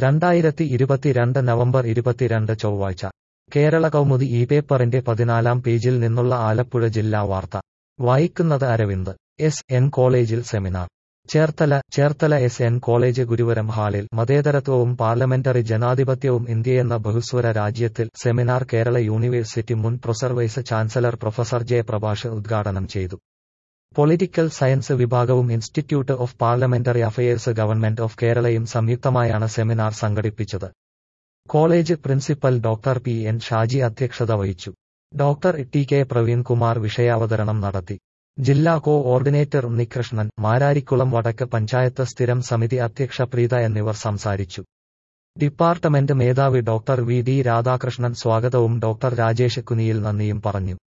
രണ്ടായിരത്തി ഇരുപത്തിരണ്ട് നവംബർ ഇരുപത്തിരണ്ട് ചൊവ്വാഴ്ച കേരള കൗമുദി ഈ പേപ്പറിന്റെ പതിനാലാം പേജിൽ നിന്നുള്ള ആലപ്പുഴ ജില്ലാ വാർത്ത വായിക്കുന്നത് അരവിന്ദ് എസ് എൻ കോളേജിൽ seminar Cherthala Cherthala S N college Guruvaram ഹാളിൽ മതേതരത്വവും പാർലമെന്ററി ജനാധിപത്യവും ഇന്ത്യയെന്ന ബഹുസ്വര രാജ്യത്തിൽ സെമിനാർ കേരള യൂണിവേഴ്സിറ്റി മുൻ professor vice chancellor professor J Prabhash ഉദ്ഘാടനം ചെയ്തു പൊളിറ്റിക്കൽ സയൻസ് വിഭാഗവും institute of parliamentary affairs government of കേരളയും സംയുക്തമായാണ് സെമിനാർ സംഘടിപ്പിച്ചത് college principal doctor P N Shaji അധ്യക്ഷത വഹിച്ചു ഡോക്ടർ ടി കെ പ്രവീൺകുമാർ വിഷയാവതരണം നടത്തി ജില്ലാ കോ ഓർഡിനേറ്റർ ഉണ്ണികൃഷ്ണൻ മാരാരിക്കുളം വടക്ക് പഞ്ചായത്ത് സ്ഥിരം സമിതി അധ്യക്ഷ പ്രീത എന്നിവർ സംസാരിച്ചു ഡിപ്പാർട്ട്മെന്റ് മേധാവി ഡോക്ടർ വി ഡി രാധാകൃഷ്ണൻ സ്വാഗതവും ഡോക്ടർ രാജേഷ് കുനിയിൽ നന്ദിയും പറഞ്ഞു